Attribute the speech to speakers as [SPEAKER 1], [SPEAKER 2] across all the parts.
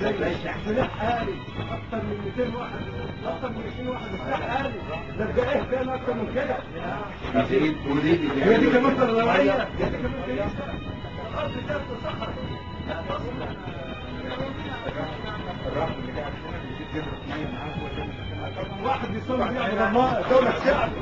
[SPEAKER 1] سلاح آلي أكثر من 200 واحد أكثر من 20 واحد سلاح آلي ده بقى إيه تاني أكثر من كده هي دي كمان ضرورية هي دي كمان كنيسة الأرض كانت صحراء واحد يصلي بيعبد الله دولة شعب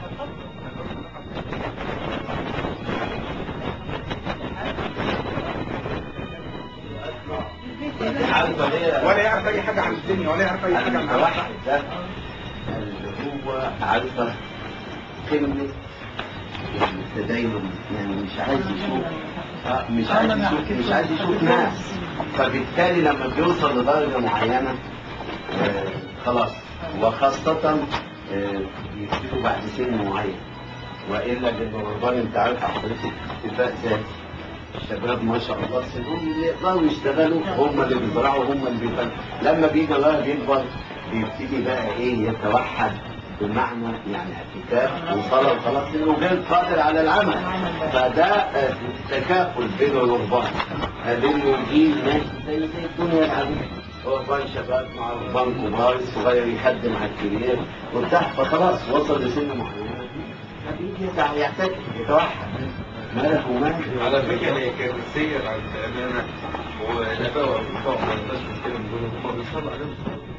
[SPEAKER 2] ولا يعرف اي حاجه عن الدنيا ولا يعرف اي حاجه عن
[SPEAKER 3] الواحد ده اللي هو عارفه كلمة التدين يعني مش عايز يشوف آه، مش عايز يشوف مش عايز يشوف ناس فبالتالي لما بيوصل لدرجة معينة آه، خلاص وخاصة آه، يبتدوا بعد سن معين والا بالرهبان انت عارف حضرتك اتفاق ذاتي الشباب ما شاء الله سنهم اللي يقدروا يشتغلوا هم اللي بيزرعوا هم اللي بيفنوا لما بيجي الله يكبر بيبتدي بقى ايه يتوحد بمعنى يعني اعتكاف وصلاة وخلاص لانه غير قادر على العمل فده آه، تكافل بين الرهبان آه، لانه يجيب ناس زي زي الدنيا العادية رهبان شباب مع رهبان كبار الصغير يخدم على الكبير وبتاع فخلاص وصل لسن معينة فبيجي يتع- يعتكف يتوحد مالك ومالك
[SPEAKER 2] على فكره هي كانت سير عن الامانه ونبوه وفوق ما يبقاش مشكله من دول هم بيصلوا عليهم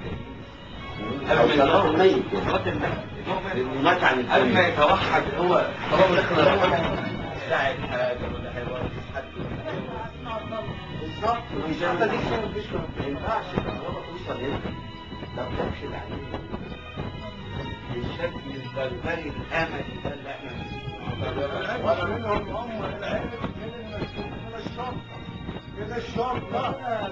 [SPEAKER 3] أو شرعه ميت لأنه مات عن
[SPEAKER 2] قبل ما
[SPEAKER 3] الدنيا
[SPEAKER 2] يتوحد هو طالما دخل
[SPEAKER 3] ساعة حاجة ولا حيوان حد بالظبط مش انت دي كده مفيش ما ينفعش الكهرباء توصل هنا لا تمشي عليه الشكل البربري الاملي ده اللي احنا
[SPEAKER 1] ولا منهم هم العلم من المسجون من الشرطة من الشرطة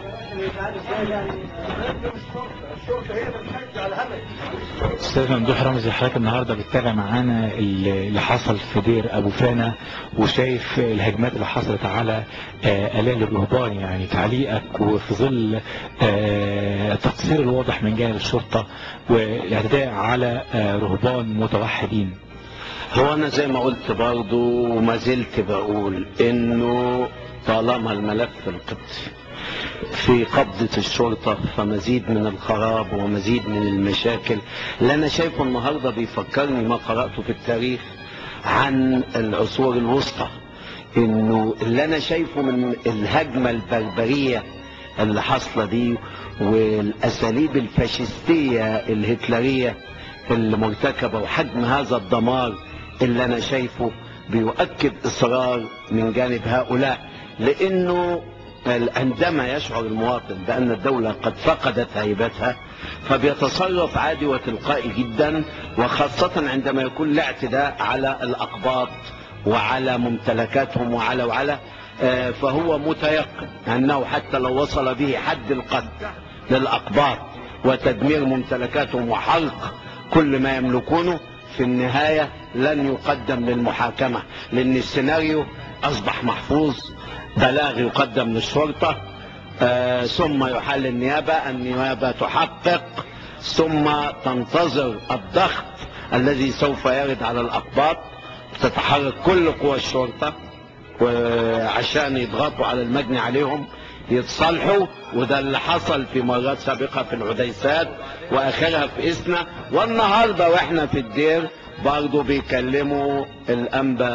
[SPEAKER 1] الشرطة الشرطة هي اللي بتشجع الهمل
[SPEAKER 4] استاذ ممدوح رمزي حضرتك النهارده بتتابع معانا اللي حصل في دير ابو فانا وشايف الهجمات اللي حصلت على آه، الاء الرهبان يعني تعليقك وفي ظل آه، التقصير الواضح من جانب الشرطه والاعتداء على آه، رهبان متوحدين
[SPEAKER 3] هو انا زي ما قلت برضو وما زلت بقول انه طالما الملف القبطي في قبضة الشرطة فمزيد من الخراب ومزيد من المشاكل اللي انا شايفه النهاردة بيفكرني ما قرأته في التاريخ عن العصور الوسطى انه اللي انا شايفه من الهجمة البربرية اللي حاصلة دي والاساليب الفاشستية الهتلرية اللي مرتكبة وحجم هذا الدمار اللي انا شايفه بيؤكد اصرار من جانب هؤلاء لانه عندما يشعر المواطن بان الدولة قد فقدت هيبتها فبيتصرف عادي وتلقائي جدا وخاصة عندما يكون الاعتداء على الاقباط وعلى ممتلكاتهم وعلى وعلى آه، فهو متيقن انه حتى لو وصل به حد القتل للاقباط وتدمير ممتلكاتهم وحرق كل ما يملكونه في النهاية لن يقدم للمحاكمة لأن السيناريو أصبح محفوظ بلاغ يقدم للشرطة آه ثم يحل النيابة النيابة تحقق ثم تنتظر الضغط الذي سوف يرد على الأقباط تتحرك كل قوى الشرطة وعشان يضغطوا على المجني عليهم يتصالحوا وده اللي حصل في مرات سابقة في العديسات واخرها في اسنا والنهاردة واحنا في الدير برضو بيكلموا الانبا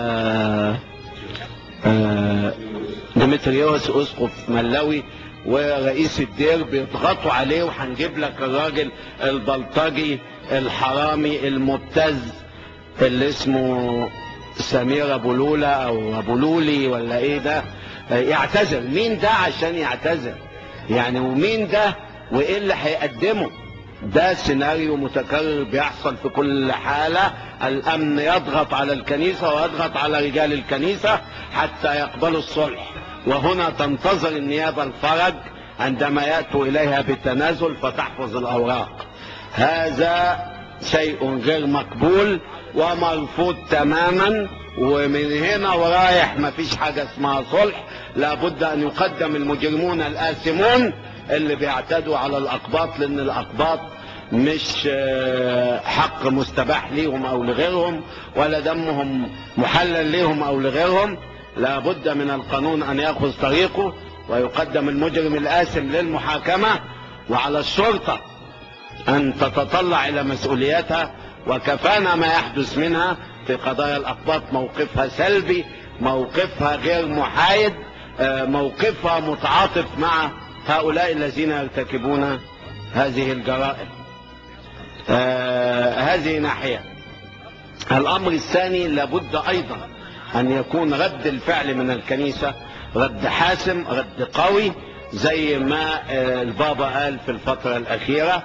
[SPEAKER 3] آه، ديمتريوس اسقف ملاوي ورئيس الدير بيضغطوا عليه وهنجيب لك الراجل البلطجي الحرامي المبتز اللي اسمه سمير ابو لولا او ابو لولي ولا ايه ده آه، يعتذر مين ده عشان يعتذر يعني ومين ده وايه اللي هيقدمه ده سيناريو متكرر بيحصل في كل حالة الأمن يضغط على الكنيسة ويضغط على رجال الكنيسة حتى يقبلوا الصلح وهنا تنتظر النيابة الفرج عندما يأتوا إليها بالتنازل فتحفظ الأوراق هذا شيء غير مقبول ومرفوض تماما ومن هنا ورايح ما فيش حاجة اسمها صلح لابد أن يقدم المجرمون الآثمون اللي بيعتدوا على الأقباط لأن الأقباط مش آه، حق مستباح ليهم أو لغيرهم ولا دمهم محلل ليهم أو لغيرهم لابد من القانون أن يأخذ طريقه ويقدم المجرم الآثم للمحاكمة وعلى الشرطة أن تتطلع إلى مسؤولياتها وكفانا ما يحدث منها في قضايا الأقباط موقفها سلبي موقفها غير محايد آه، موقفها متعاطف مع هؤلاء الذين يرتكبون هذه الجرائم آه، هذه ناحية الأمر الثاني لابد أيضا أن يكون رد الفعل من الكنيسة رد حاسم رد قوي زي ما آه، البابا قال في الفترة الأخيرة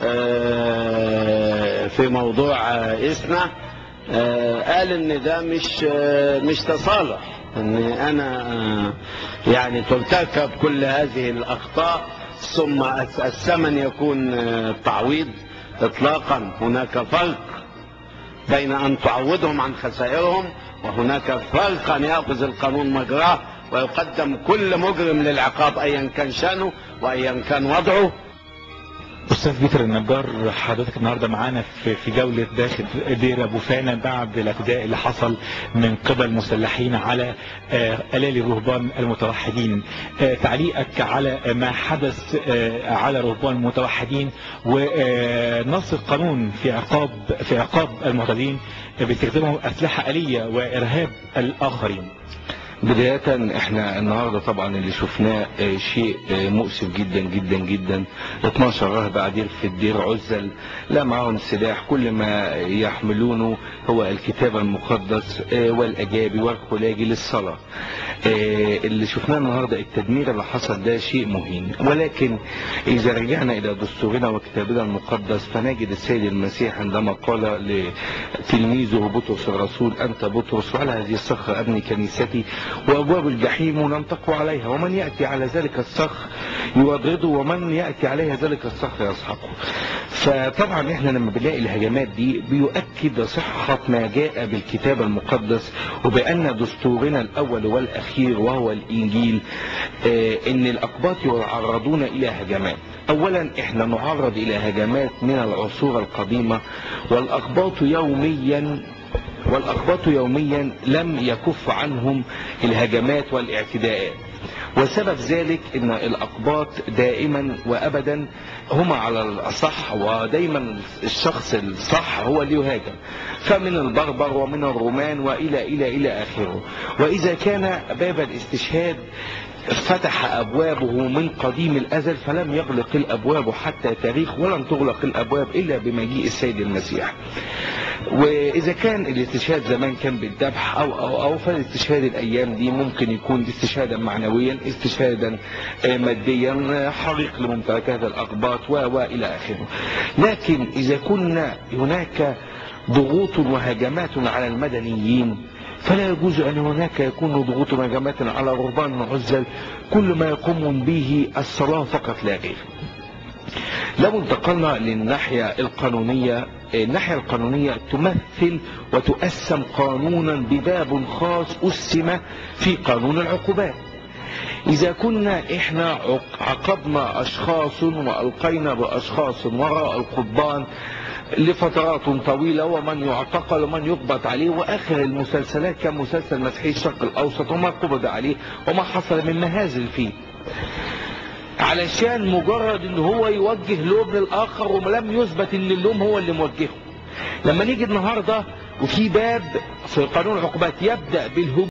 [SPEAKER 3] آه، في موضوع آه، إسنا آه، قال ان ده مش آه، مش تصالح ان انا آه، يعني ترتكب كل هذه الاخطاء ثم الس- الثمن يكون آه، تعويض اطلاقا هناك فرق بين ان تعوضهم عن خسائرهم وهناك فرق ان ياخذ القانون مجراه ويقدم كل مجرم للعقاب ايا كان شانه وايا كان وضعه
[SPEAKER 4] استاذ بيتر النجار حضرتك النهارده معانا في في جوله داخل دير ابو فانا بعد الاعتداء اللي حصل من قبل مسلحين على آه، الالي رهبان المتوحدين آه، تعليقك على ما حدث آه، على رهبان المتوحدين ونص القانون في عقاب في عقاب المعتدين باستخدامهم اسلحه اليه وارهاب الاخرين
[SPEAKER 5] بداية احنا النهاردة طبعا اللي شفناه اه، شيء اه، مؤسف جدا جدا جدا 12 راهب قاعدين في الدير عزل لا معاهم سلاح كل ما يحملونه هو الكتاب المقدس اه، والاجابي والخلاجي للصلاة اه، اللي شفناه النهاردة التدمير اللي حصل ده شيء مهين ولكن اذا رجعنا الى دستورنا وكتابنا المقدس فنجد السيد المسيح عندما قال لتلميذه بطرس الرسول انت بطرس وعلى هذه الصخرة ابني كنيستي وابواب الجحيم لم تقوى عليها ومن ياتي على ذلك الصخر يوضده ومن ياتي عليها ذلك الصخر يسحقه فطبعا احنا لما بنلاقي الهجمات دي بيؤكد صحة ما جاء بالكتاب المقدس وبأن دستورنا الأول والأخير وهو الإنجيل آه، إن الأقباط يعرضون إلى هجمات أولا احنا نعرض إلى هجمات من العصور القديمة والأقباط يوميا والأقباط يوميا لم يكف عنهم الهجمات والاعتداءات وسبب ذلك ان الاقباط دائما وابدا هما على الصح ودايما الشخص الصح هو اللي يهاجم فمن البربر ومن الرومان والى الى الى اخره واذا كان باب الاستشهاد فتح أبوابه من قديم الأزل فلم يغلق الأبواب حتى تاريخ ولن تغلق الأبواب إلا بمجيء السيد المسيح وإذا كان الاستشهاد زمان كان بالذبح أو أو أو فالاستشهاد الأيام دي ممكن يكون استشهادا معنويا استشهادا آه، ماديا آه، حريق لممتلكات الأقباط و وإلى آخره لكن إذا كنا هناك ضغوط وهجمات على المدنيين فلا يجوز أن هناك يكون ضغوط وهجمات على رهبان عزل كل ما يقوم به الصلاة فقط لا غير لو انتقلنا للناحية القانونية الناحية القانونية تمثل وتقسم قانونا بباب خاص أسم في قانون العقوبات إذا كنا إحنا عق- عاقبنا أشخاص وألقينا بأشخاص وراء القضبان لفترات طويلة ومن يعتقل ومن يقبض عليه وآخر المسلسلات كان مسلسل مسيحي الشرق الأوسط وما قبض عليه وما حصل من مهازل فيه علشان مجرد ان هو يوجه لوم للاخر ولم يثبت ان اللوم هو اللي موجهه لما نيجي النهارده وفي باب في قانون العقوبات يبدا بالهجوم